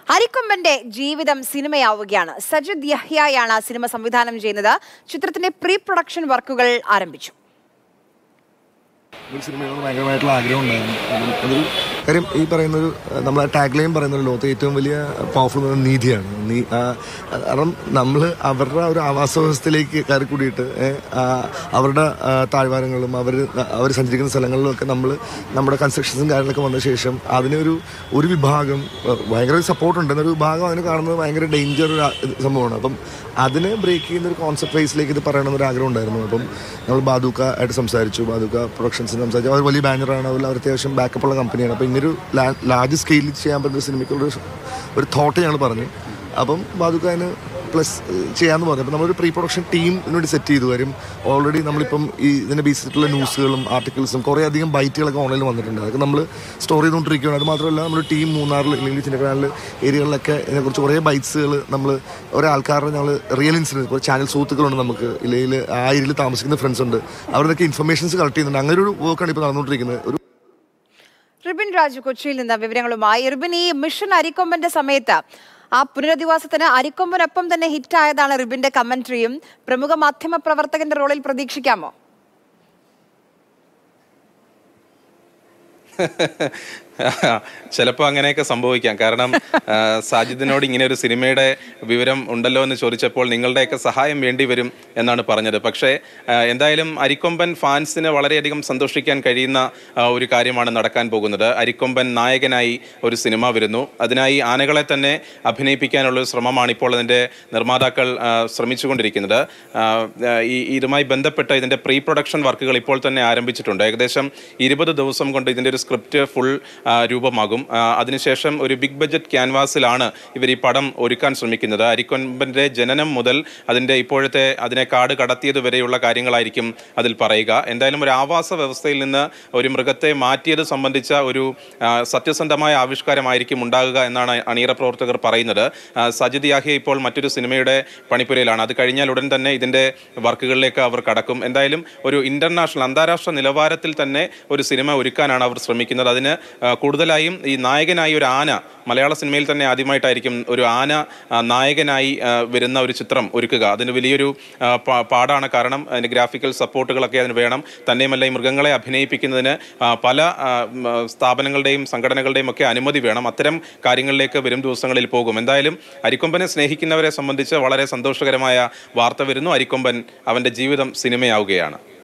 അരിക്കൊമ്പന്റെ ജീവിതം സിനിമയാവുകയാണ് സജിദ് യഹ്യയാണ് സിനിമ സംവിധാനം ചെയ്യുന്നത് ചിത്രത്തിന്റെ പ്രീ പ്രൊഡക്ഷൻ വർക്കുകൾ ആരംഭിച്ചു ഒരു സിനിമയോട് ഭയങ്കരമായിട്ടുള്ള ആഗ്രഹം ഉണ്ടായിരുന്നു അപ്പം അതൊരു കാര്യം ഈ പറയുന്ന ഒരു നമ്മൾ ആ ടാഗ് ലൈൻ പറയുന്ന ഒരു ലോകത്തെ ഏറ്റവും വലിയ പവർഫുൾ എന്ന് പറയുന്നത് നീതിയാണ് നീ ആ, കാരണം നമ്മൾ അവരുടെ ആ ഒരു ആവാസ വ്യവസ്ഥയിലേക്ക് കയറി കൂടിയിട്ട് ഏ, ആ, അവരുടെ ആ, താഴ്വാരങ്ങളും അവർ അവർ സഞ്ചരിക്കുന്ന സ്ഥലങ്ങളിലൊക്കെ നമ്മൾ നമ്മുടെ കൺസ്ട്രക്ഷൻസും കാര്യങ്ങളൊക്കെ വന്ന ശേഷം അതിനൊരു ഒരു വിഭാഗം ആ, ഭയങ്കര സപ്പോർട്ട് ഉണ്ട് എന്നൊരു വിഭാഗം അതിന് കാണുന്നത് ഭയങ്കര ഡേഞ്ചർ ഒരു ആ- സംഭവമാണ് അപ്പം അതിനെ ബ്രേക്ക് ചെയ്യുന്ന ഒരു കോൺസെപ്റ്റ് വൈസിലേക്ക് ഇത് പറയണമെന്നൊരു ആഗ്രഹം ഉണ്ടായിരുന്നു അപ്പം നമ്മൾ ബാദൂക്ക ആയിട്ട് സംസാരിച്ചു ബാദൂക്ക പ്രൊഡക്ഷൻസിന് സംസാരിച്ചു അവർ വലിയ ബാനറാണ് അവർ അവർ അത്യാവശ്യം ബാക്കപ്പ് ഉള്ള കമ്പനിയാണ് അപ്പോൾ ഇങ്ങനൊരു ലാർജ് സ്കെയിലിൽ ചെയ്യാൻ പറ്റുന്ന സിനിമയ്ക്കുള്ള ഒരു ഒരു തോട്ട് ഞങ്ങൾ പറഞ്ഞു അപ്പം ബാദൂക്ക അതിന് പ്ലസ് ചെയ്യാമെന്ന് പറഞ്ഞു അപ്പോൾ നമ്മളൊരു പ്രീ പ്രൊഡക്ഷൻ ടീം ഇതിനുവേണ്ടി സെറ്റ് ചെയ്തു വരും ഓൾറെഡി നമ്മളിപ്പം ഈ ഇതിനെ ബേസ് ചെയ്തിട്ടുള്ള ന്യൂസുകളും ആർട്ടിക്കിൾസും കുറേ അധികം ബൈറ്റുകളൊക്കെ ഓൺലൈനിൽ വന്നിട്ടുണ്ട് അതൊക്കെ നമ്മൾ സ്റ്റോർ ചെയ്തുകൊണ്ടിരിക്കുകയാണ് അത് മാത്രമല്ല നമ്മൾ ടീം മൂന്നാറിൽ അല്ലെങ്കിൽ ചിന്നക്കനാലിൽ ഏരിയകളിലൊക്കെ ഇതിനെക്കുറിച്ച് കുറേ ബൈറ്റ്സുകൾ നമ്മൾ ഓരോ ആൾക്കാരുടെ ഞങ്ങൾ റിയൽ ഇൻസിഡൻസ് കുറേ ചാനൽ സുഹൃത്തുക്കളുണ്ട് നമുക്ക് ഇല്ലെങ്കിൽ ആ ഏരിയയിൽ താമസിക്കുന്ന ഫ്രണ്ട്സ് ഉണ്ട് അവരുടെയൊക്കെ ഇൻഫർമേഷൻസ് കളക്ട് ചെയ്യുന്നുണ്ട് അങ്ങനെ ഒരു വർക്കാണ് ഇപ്പോൾ നടന്നുകൊണ്ടിരിക്കുന്നത് ഒരു റിബിൻ രാജു കൊച്ചിയിൽ നിന്ന് വിവരങ്ങളുമായി റിബിൻ ഈ മിഷൻ അരിക്കൊമ്പന്റെ സമയത്ത് ആ പുനരധിവാസത്തിന് അരിക്കൊമ്പനൊപ്പം തന്നെ ഹിറ്റായതാണ് റിബിന്റെ കമന്ററിയും പ്രമുഖ മാധ്യമ പ്രവർത്തകന്റെ റോളിൽ പ്രതീക്ഷിക്കാമോ ചിലപ്പോൾ അങ്ങനെയൊക്കെ സംഭവിക്കാം കാരണം ആ, സാജിദിനോട് ഇങ്ങനെ ഒരു സിനിമയുടെ വിവരം ഉണ്ടല്ലോ എന്ന് ചോദിച്ചപ്പോൾ നിങ്ങളുടെയൊക്കെ സഹായം വേണ്ടി വരും എന്നാണ് പറഞ്ഞത് പക്ഷേ ആ, എന്തായാലും അരിക്കൊമ്പൻ ഫാൻസിന് വളരെയധികം സന്തോഷിക്കാൻ കഴിയുന്ന ആ, ഒരു കാര്യമാണ് നടക്കാൻ പോകുന്നത് അരിക്കൊമ്പൻ നായകനായി ഒരു സിനിമ വരുന്നു അതിനായി ആനകളെ തന്നെ അഭിനയിപ്പിക്കാനുള്ള ഒരു ശ്രമമാണ് ഇപ്പോൾ അതിൻ്റെ നിർമ്മാതാക്കൾ ആ, ശ്രമിച്ചുകൊണ്ടിരിക്കുന്നത് ആ, ആ, ഈ ഇതുമായി ബന്ധപ്പെട്ട ഇതിൻ്റെ പ്രീ പ്രൊഡക്ഷൻ വർക്കുകൾ ഇപ്പോൾ തന്നെ ആരംഭിച്ചിട്ടുണ്ട് ഏകദേശം ഇരുപത് ദിവസം കൊണ്ട് ഇതിൻ്റെ ഒരു സ്ക്രിപ്റ്റ് ഫുൾ രൂപമാകും ആ, അതിനുശേഷം ഒരു ബിഗ് ബഡ്ജറ്റ് ക്യാൻവാസിലാണ് ഇവർ ഈ പടം ഒരുക്കാൻ ശ്രമിക്കുന്നത് അരിക്കൊമ്പൻ്റെ ജനനം മുതൽ അതിൻ്റെ ഇപ്പോഴത്തെ അതിനെ കാട് കടത്തിയത് വരെയുള്ള കാര്യങ്ങളായിരിക്കും അതിൽ പറയുക എന്തായാലും ഒരു ആവാസ വ്യവസ്ഥയിൽ നിന്ന് ഒരു മൃഗത്തെ മാറ്റിയത് സംബന്ധിച്ച ഒരു ആ, സത്യസന്ധമായ ആവിഷ്കാരമായിരിക്കും ഉണ്ടാകുക എന്നാണ് അണിയറ പ്രവർത്തകർ പറയുന്നത് ആ, സജിദ് യാഹിയ ഇപ്പോൾ മറ്റൊരു സിനിമയുടെ പണിപ്പുരയിലാണ് അത് കഴിഞ്ഞാൽ ഉടൻ തന്നെ ഇതിൻ്റെ വർക്കുകളിലേക്ക് അവർ കടക്കും എന്തായാലും ഒരു ഇന്റർനാഷണൽ അന്താരാഷ്ട്ര നിലവാരത്തിൽ തന്നെ ഒരു സിനിമ ഒരുക്കാനാണ് അവർ ശ്രമിക്കുന്നത് അതിന് ആ, കൂടുതലായും ഈ നായകനായി ഒരു ആന മലയാള സിനിമയിൽ തന്നെ ആദ്യമായിട്ടായിരിക്കും ഒരു ആന ആ, നായകനായി ആ, വരുന്ന ഒരു ചിത്രം ഒരുക്കുക അതിന് വലിയൊരു ആ, പാ- പാടാണ് കാരണം അതിന് ഗ്രാഫിക്കൽ സപ്പോർട്ടുകളൊക്കെ അതിന് വേണം തന്നെയുമല്ല ഈ മൃഗങ്ങളെ അഭിനയിപ്പിക്കുന്നതിന് ആ, പല ആ, ഉം, ആ, സ്ഥാപനങ്ങളുടെയും സംഘടനകളുടെയും ഒക്കെ അനുമതി വേണം അത്തരം കാര്യങ്ങളിലേക്ക് വരും ദിവസങ്ങളിൽ പോകും എന്തായാലും അരിക്കൊമ്പനെ സ്നേഹിക്കുന്നവരെ സംബന്ധിച്ച് വളരെ സന്തോഷകരമായ വാർത്ത വരുന്നു അരിക്കൊമ്പൻ അവൻ്റെ ജീവിതം സിനിമയാവുകയാണ്